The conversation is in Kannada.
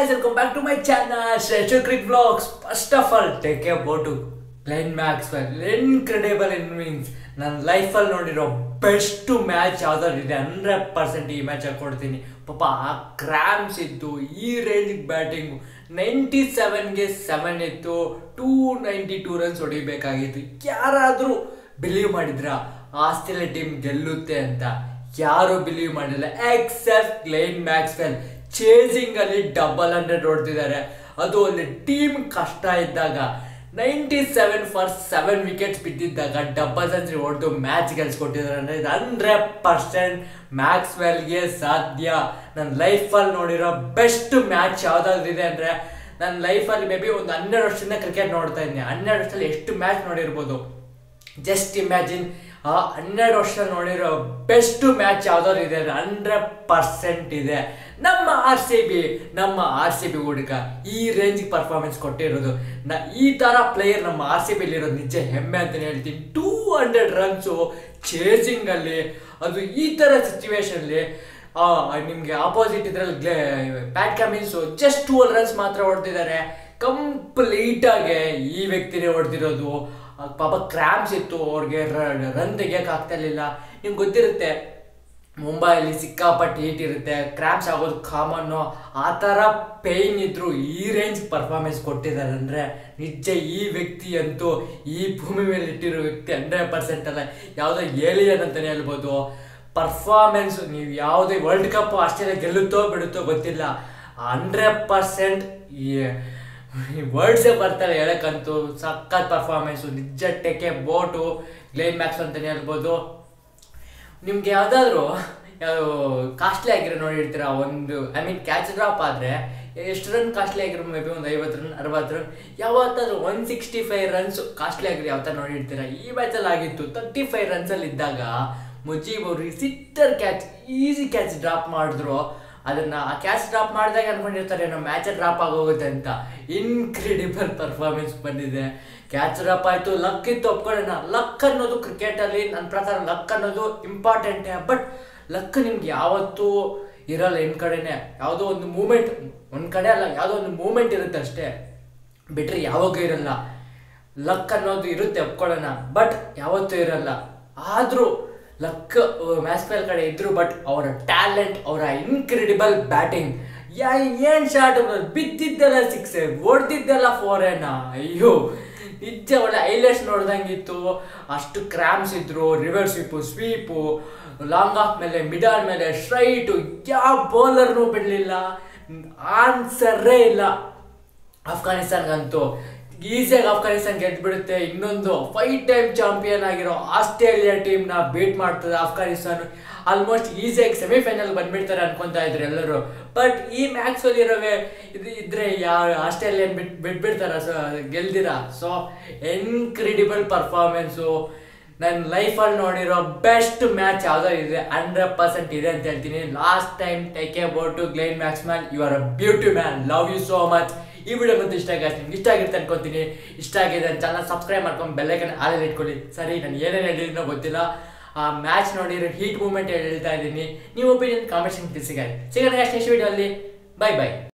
guys, welcome back to my channel, Stretcher Crick Vlogs. First of all, take a bow to Glenn Maxwell. Incredible innings. ನನ್ನ ಲೈಫಲ್ಲಿ ನೋಡಿರೋ ಬೆಸ್ಟ್ ಮ್ಯಾಚ್ ಯಾವ್ದಾದ್ರು ಇದೆ ಹಂಡ್ರೆಡ್ ಪರ್ಸೆಂಟ್ ಈ ಮ್ಯಾಚ್ ಕೊಡ್ತೀನಿ ಪಾಪ ಆ ಕ್ರಾಮ್ಸ್ ಇತ್ತು ಈ ರೇಂಜ್ ಬ್ಯಾಟಿಂಗು ನೈಂಟಿ ಸೆವೆನ್ಗೆ ಸೆವೆನ್ ಇತ್ತು ಟೂ ನೈಂಟಿ ಟೂ ರನ್ಸ್ ಹೊಡಿಬೇಕಾಗಿತ್ತು ಯಾರಾದರೂ ಬಿಲೀವ್ ಮಾಡಿದ್ರ ಆಸ್ಟ್ರೇಲಿಯಾ ಟೀಮ್ ಗೆಲ್ಲುತ್ತೆ ಅಂತ ಯಾರು ಬಿಲೀವ್ ಮಾಡಿಲ್ಲ ಎಕ್ಸೆಪ್ಟ್ ಗ್ಲೇನ್ ಮ್ಯಾಕ್ಸ್ವೆಲ್ ಚೇಸಿಂಗ್ ಅಲ್ಲಿ ಡಬಲ್ ಹಂಡ್ರೆಡ್ ಹೊಡೆದಿದ್ದಾರೆ ಅದು ಒಂದು ಟೀಮ್ ಕಷ್ಟ ಇದ್ದಾಗ ninety seven for seven wickets ಬಿದ್ದಿದ್ದಾಗ ಡಬಲ್ ಸೆಂಚುರಿ ಹೊಡೆದು ಮ್ಯಾಚ್ ಗೆಲ್ಸ್ಕೊಟ್ಟಿದ್ದಾರೆ ಅಂದರೆ ಇದು ಹಂಡ್ರೆಡ್ ಪರ್ಸೆಂಟ್ ಮ್ಯಾಕ್ಸ್ವೆಲ್ಗೆ ಸಾಧ್ಯ ನನ್ನ ಲೈಫಲ್ಲಿ ನೋಡಿರೋ ಬೆಸ್ಟ್ ಮ್ಯಾಚ್ ಯಾವುದಾದ್ರು ಇದೆ ಅಂದರೆ ನನ್ನ ಲೈಫಲ್ಲಿ ಮೇ ಬಿ ಒಂದು ಹನ್ನೆರಡು ವರ್ಷದಿಂದ ಕ್ರಿಕೆಟ್ ನೋಡ್ತಾ ಇದ್ದೀನಿ ಹನ್ನೆರಡು ವರ್ಷದಲ್ಲಿ ಎಷ್ಟು ಮ್ಯಾಚ್ ನೋಡಿರ್ಬೋದು ಜಸ್ಟ್ ಇಮ್ಯಾಜಿನ್ ಆ ಹನ್ನೆರಡು ವರ್ಷ ನೋಡಿರೋ ಬೆಸ್ಟ್ ಮ್ಯಾಚ್ ಯಾವ್ದಾದ್ರು ಇದೆ ಹಂಡ್ರೆಡ್ ಪರ್ಸೆಂಟ್ ಇದೆ ನಮ್ಮ ಆರ್ ಸಿ ಬಿ ನಮ್ಮ ಆರ್ ಸಿ ಬಿ ಹುಡುಗ ಈ ರೇಂಜ್ ಪರ್ಫಾರ್ಮೆನ್ಸ್ ಕೊಟ್ಟಿರೋದು ನ ಈ ಥರ ಪ್ಲೇಯರ್ ನಮ್ಮ ಆರ್ ಸಿ ಬಿಲಿ ಇರೋದು ನಿಜ ಹೆಮ್ಮೆ ಅಂತಲೇ ಹೇಳ್ತೀನಿ ಟೂ ಹಂಡ್ರೆಡ್ ರನ್ಸು ಚೇಸಿಂಗಲ್ಲಿ ಅದು ಈ ಥರ ಸಿಚುವೇಶನ್ಲಿ ನಿಮಗೆ ಆಪೋಸಿಟ್ ಇದ್ರಲ್ಲಿ bat Cummins just two runs ಮಾತ್ರ ಹೊಡೆದಿದ್ದಾರೆ ಕಂಪ್ಲೀಟಾಗಿ ಈ ವ್ಯಕ್ತಿನೇ ಹೊಡೆದಿರೋದು ಪಾಪ ಕ್ರ್ಯಾಮ್ಸ್ ಇತ್ತು ಅವ್ರಿಗೆ ರನ್ ತೆಗಿಯಕ್ಕೆ ಆಗ್ತಾ ಇರಲಿಲ್ಲ ನಿಮ್ಗೆ ಗೊತ್ತಿರುತ್ತೆ ಮುಂಬೈಯಲ್ಲಿ ಸಿಕ್ಕಾಪಟ್ಟೆ ಹೀಟ್ ಇರುತ್ತೆ ಕ್ರ್ಯಾಮ್ಸ್ ಆಗೋದು ಕಾಮನ್ನು ಆ ಥರ ಪೇಯ್ನ್ ಇದ್ರು ಈ ರೇಂಜ್ ಪರ್ಫಾರ್ಮೆನ್ಸ್ ಕೊಟ್ಟಿದ್ದಾರೆ ಅಂದರೆ ನಿಜ ಈ ವ್ಯಕ್ತಿ ಅಂತೂ ಈ ಭೂಮಿ ಮೇಲೆ ಇಟ್ಟಿರೋ ವ್ಯಕ್ತಿ ಹಂಡ್ರೆಡ್ ಪರ್ಸೆಂಟ್ ಅಲ್ಲ ಯಾವುದೋ ಏಲಿಯನ್ ಅಂತಲೇ ಹೇಳ್ಬೋದು ಪರ್ಫಾರ್ಮೆನ್ಸ್ ನೀವು ಯಾವುದೇ ವರ್ಲ್ಡ್ ಕಪ್ ಆಸ್ಟ್ರೇಲಿಯಾ ಗೆಲ್ಲುತ್ತೋ ಬಿಡುತ್ತೋ ಗೊತ್ತಿಲ್ಲ ಹಂಡ್ರೆಡ್ ಪರ್ಸೆಂಟ್ ಈ ವರ್ಡ್ಸೇ ಬರ್ತಾರೆ ಹೇಳಕ್ಕಂತೂ ಸಖತ್ ಪರ್ಫಾರ್ಮೆನ್ಸು ನಿಜ ಟೆಕೆ ಬೋಟು ಗ್ಲೇನ್ ಮ್ಯಾಕ್ಸ್ ಅಂತಲೇ ಹೇಳ್ಬೋದು ನಿಮ್ಗೆ ಯಾವುದಾದ್ರೂ ಯಾವ ಕಾಸ್ಟ್ಲಿ ಆಗಿರೋ ನೋಡಿರ್ತೀರ ಒಂದು ಐ ಮೀನ್ ಕ್ಯಾಚ್ ಡ್ರಾಪ್ ಆದರೆ ಎಷ್ಟು ರನ್ ಕಾಸ್ಟ್ಲಿ ಆಗಿರೋ ಮೇ ಬಿ ಒಂದು ಐವತ್ತು ರನ್ ಅರವತ್ತು ರನ್ ಯಾವತ್ತಾದ್ರೂ one sixty five runs costly ಆಗಿರೋ ಯಾವ ಥರ ನೋಡಿರ್ತೀರ ಈ ಮ್ಯಾಚಲ್ಲಿ ಆಗಿತ್ತು ತರ್ಟಿ ಫೈವ್ ರನ್ಸಲ್ಲಿ ಇದ್ದಾಗ ಮುಜೀಬ್ ಅವರು sitter catch easy catch drop ಮಾಡಿದ್ರು ಅದನ್ನ ಆ ಕ್ಯಾಚ್ ಡ್ರಾಪ್ ಮಾಡಿದಾಗ ಅನ್ಕೊಂಡಿರ್ತಾರೆ ನಾವು ಮ್ಯಾಚ್ ಡ್ರಾಪ್ ಆಗೋಗುತ್ತೆ ಅಂತ ಇನ್ಕ್ರೆಡಿಬಲ್ ಪರ್ಫಾರ್ಮೆನ್ಸ್ ಬಂದಿದೆ ಕ್ಯಾಚ್ ಡ್ರಾಪ್ ಆಯಿತು ಲಕ್ ಇತ್ತು ಒಪ್ಕೊಳ್ಳೋಣ ಲಕ್ ಅನ್ನೋದು ಕ್ರಿಕೆಟಲ್ಲಿ ನನ್ನ ಪ್ರಕಾರ ಲಕ್ ಅನ್ನೋದು ಇಂಪಾರ್ಟೆಂಟೇ ಬಟ್ ಲಕ್ ನಿಮ್ಗೆ ಯಾವತ್ತೂ ಇರಲ್ಲ ನಿಮ್ಮ ಕಡೆನೇ ಯಾವುದೋ ಒಂದು ಮೂಮೆಂಟ್ ಒಂದು ಕಡೆ ಅಲ್ಲ ಯಾವುದೋ ಒಂದು ಮೂಮೆಂಟ್ ಇರುತ್ತೆ ಅಷ್ಟೇ ಬಿಟ್ಟರೆ ಯಾವಾಗೂ ಇರಲ್ಲ ಲಕ್ ಅನ್ನೋದು ಇರುತ್ತೆ ಒಪ್ಕೊಳ್ಳೋಣ ಬಟ್ ಯಾವತ್ತೂ ಇರಲ್ಲ ಆದರೂ ಲಕ್ ಮ್ಯಾಸ್ಪೆಲ್ ಕಡೆ ಇದ್ರು ಬಟ್ ಅವರ ಟ್ಯಾಲೆಂಟ್ ಅವರ ಇನ್ಕ್ರೆಡಿಬಲ್ ಬ್ಯಾಟಿಂಗ್ ಯಾ ಏನು ಶಾರ್ಟ್ ಬಿದ್ದಿದ್ದೆಲ್ಲ ಸಿಕ್ಸ್ ಹೊಡೆದಿದ್ದೆಲ್ಲ ಫೋರೇನ ಅಯ್ಯೋ ನಿಜ ಒಳ್ಳೆ ಐಲೆಟ್ಸ್ ನೋಡ್ದಂಗಿತ್ತು ಅಷ್ಟು ಕ್ರಾಮ್ಸ್ ಇದ್ರು reverse sweep sweep long off ಮೇಲೆ ಮಿಡಲ್ ಮೇಲೆ ಸ್ಟ್ರೈಟು ಯಾವ ಬೌಲರ್ನೂ ಬಿಡಲಿಲ್ಲ ಆನ್ಸರೇ ಇಲ್ಲ ಅಫ್ಘಾನಿಸ್ತಾನ್ಗಂತೂ ಈಸಿಯಾಗಿ ಅಫ್ಘಾನಿಸ್ತಾನ್ ಗೆದ್ದುಬಿಡುತ್ತೆ ಇನ್ನೊಂದು ಫೈವ್ ಟೈಮ್ ಚಾಂಪಿಯನ್ ಆಗಿರೋ ಆಸ್ಟ್ರೇಲಿಯಾ ಟೀಮ್ನ ಬೀಟ್ ಮಾಡ್ತದೆ ಅಫ್ಘಾನಿಸ್ತಾನ್ ಆಲ್ಮೋಸ್ಟ್ ಈಸಿಯಾಗಿ ಸೆಮಿಫೈನಲ್ ಬಂದ್ಬಿಡ್ತಾರೆ ಅನ್ಕೊಂತಾ ಇದ್ರು ಎಲ್ಲರೂ ಬಟ್ ಈ ಮ್ಯಾಕ್ಸಲ್ಲಿ ಇರೋವೆ ಇದು ಇದ್ರೆ ಯಾವ ಆಸ್ಟ್ರೇಲಿಯನ್ ಬಿಟ್ ಬಿಟ್ಬಿಡ್ತಾರ ಸೊ ಗೆಲ್ದಿರ ಸೊ ಇನ್ಕ್ರೆಡಿಬಲ್ ಪರ್ಫಾರ್ಮೆನ್ಸು ನನ್ನ ಲೈಫಲ್ಲಿ ನೋಡಿರೋ ಬೆಸ್ಟ್ ಮ್ಯಾಚ್ ಯಾವುದೋ ಇದೆ ಹಂಡ್ರೆಡ್ ಪರ್ಸೆಂಟ್ ಇದೆ ಅಂತ ಹೇಳ್ತೀನಿ last time take a bow to Glenn Max man you are a beauty man love you so much ಈ ವಿಡಿಯೋ ಬಂದು ಇಷ್ಟ ಆಗಿದೆ ನಿಮ್ಗೆ ಇಷ್ಟ ಆಗಿರುತ್ತೆ ಅನ್ಕೊಂತೀನಿ ಇಷ್ಟ ಆಗಿದೆ ಚಾನಲ್ ಸಬ್ಸ್ಕ್ರೈಬ್ ಮಾಡ್ಕೊಂಡು ಬೆಲ್ಲೈಕನ್ ಆಲಲ್ಲಿ ಇಟ್ಕೊಳ್ಳಿ ಸರಿ ನಾನು ಏನೇನು ಹೇಳಿದ್ನೋ ಗೊತ್ತಿಲ್ಲ ಆ ಮ್ಯಾಚ್ ನೋಡಿರೋ ಹೀಟ್ ಮೂಮೆಂಟ್ ಹೇಳ್ತಾ ಇದ್ದೀನಿ ನೀವು ಒಪಿನಿಯನ್ ಕಾಮೆಂಟ್ಸ್ ತಿಳಿಸಿಗಾರೆ ಸಿಗೋಣ ನೆಕ್ಸ್ಟ್ ವಿಡಿಯೋ ಅಲ್ಲಿ ಬೈ ಬೈ